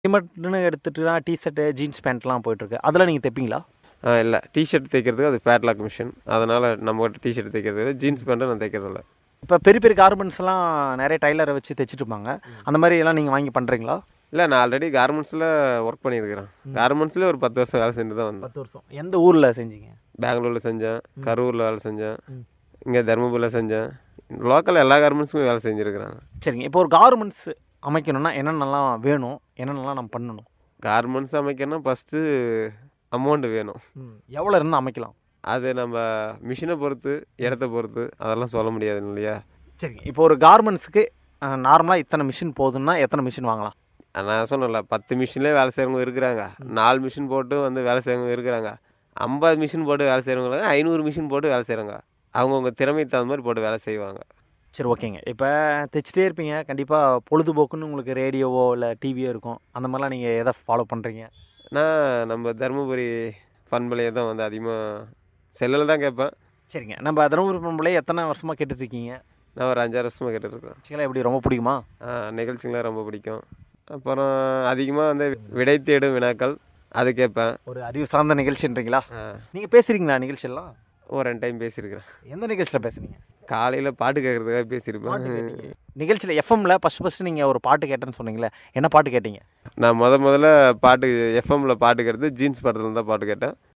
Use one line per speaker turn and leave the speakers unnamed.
ரெடிமேட்னு எடுத்துட்டுனா T shirt jeans பேண்ட்லாம் போயிட்டுருக்கு அதெல்லாம் நீங்கள் தைப்பீங்களா
இல்லை டிஷர்ட் தைக்கிறதுக்கு அது பேட்லாக் மிஷின் அதனால் நம்மகிட்ட டிஷர்ட் தைக்கிறது ஜீன்ஸ் பேண்ட்டை நான் தைக்கிறதில்ல
இப்போ பெரிய பெரிய கார்மெண்ட்ஸ்லாம் நிறைய டைலரை வச்சு தைச்சிட்டு இருப்பாங்க அந்த மாதிரி எல்லாம் நீங்கள் வாங்கி பண்ணுறீங்களா
இல்லை நான் ஆல்ரெடி கார்மெண்ட்ஸில் ஒர்க் பண்ணியிருக்கிறேன் கார்மெண்ட்ஸ்லேயே ஒரு பத்து வருஷம் வேலை செஞ்சு தான் வந்தேன்
பத்து வருஷம் எந்த ஊரில் செஞ்சீங்க
பெங்களூரில் செஞ்சேன் கரூரில் வேலை செஞ்சேன்
ம்.
இங்கே தருமபுரியில் செஞ்சேன் லோக்கல் எல்லா கார்மெண்ட்ஸுமே வேலை செஞ்சுருக்கிறேன்
சரிங்க இப்போ ஒரு கார்மெண்ட்ஸ் அமைக்கணும்னா என்னென்னலாம் வேணும் என்னென்னலாம் நம்ம பண்ணணும்
கார்மெண்ட்ஸ் அமைக்கணும்னா ஃபஸ்ட்டு அமௌண்ட் வேணும்
எவ்வளோ இருந்து அமைக்கலாம்
அது நம்ம மிஷினை பொறுத்து இடத்த பொறுத்து அதெல்லாம் சொல்ல முடியாது இல்லையா
சரிங்க இப்போ ஒரு கார்மெண்ட்ஸுக்கு நார்மலாக இத்தனை மிஷின் போகுதுன்னா எத்தனை மிஷின் வாங்கலாம்
நான் சொன்னேன்ல பத்து மிஷின்லேயே வேலை செய்கிறவங்க இருக்கிறாங்க நாலு மிஷின் போட்டு வந்து வேலை செய்கிறவங்க இருக்கிறாங்க ஐம்பது மிஷின் போட்டு வேலை செய்கிறவங்க ஐநூறு மிஷின் போட்டு வேலை செய்கிறாங்க அவங்கவுங்க திறமைக்கு தகுந்த மாதிரி போட்டு வேலை செய்வாங்க
சரி ஓகேங்க இப்போ தைச்சிட்டே இருப்பீங்க கண்டிப்பாக பொழுதுபோக்குன்னு உங்களுக்கு ரேடியோவோ இல்லை டிவியோ இருக்கும் அந்த மாதிரிலாம் நீங்கள் எதை ஃபாலோ பண்ணுறீங்க
நான் நம்ம தருமபுரி பண்பலையை தான் வந்து அதிகமாக செல்லில் தான் கேட்பேன்
சரிங்க நம்ம தருமபுரி பண்பலை எத்தனை வருஷமாக கேட்டுட்ருக்கீங்க
நான் ஒரு அஞ்சாறு வருஷமாக கேட்டுட்ருக்கேன்
நிகழ்ச்சிகளாக எப்படி ரொம்ப பிடிக்குமா
நிகழ்ச்சிங்களாம் ரொம்ப பிடிக்கும் அப்புறம் அதிகமாக வந்து விடை தேடும் வினாக்கள் அது கேட்பேன்
ஒரு அறிவு சார்ந்த நிகழ்ச்சின்றீங்களா
ஆ,
நீங்கள் பேசுகிறீங்களா நிகழ்ச்சியெல்லாம்
ஒரு ரெண்டு டைம் பேசியிருக்கிறேன்
எந்த நிகழ்ச்சியில் பேசுனீங்க
காலையில் பாட்டு கேட்குறதுக்காக பேசியிருப்பேன்
நிகழ்ச்சியில் எஃப்எம்ல ஃபஸ்ட் ஃபஸ்ட்டு நீங்கள் ஒரு பாட்டு கேட்டேன்னு சொன்னீங்களே என்ன பாட்டு கேட்டீங்க
நான் முத முதல்ல பாட்டு எஃப்எம்ல பாட்டு கேட்டது ஜீன்ஸ் படத்துல தான் பாட்டு கேட்டேன்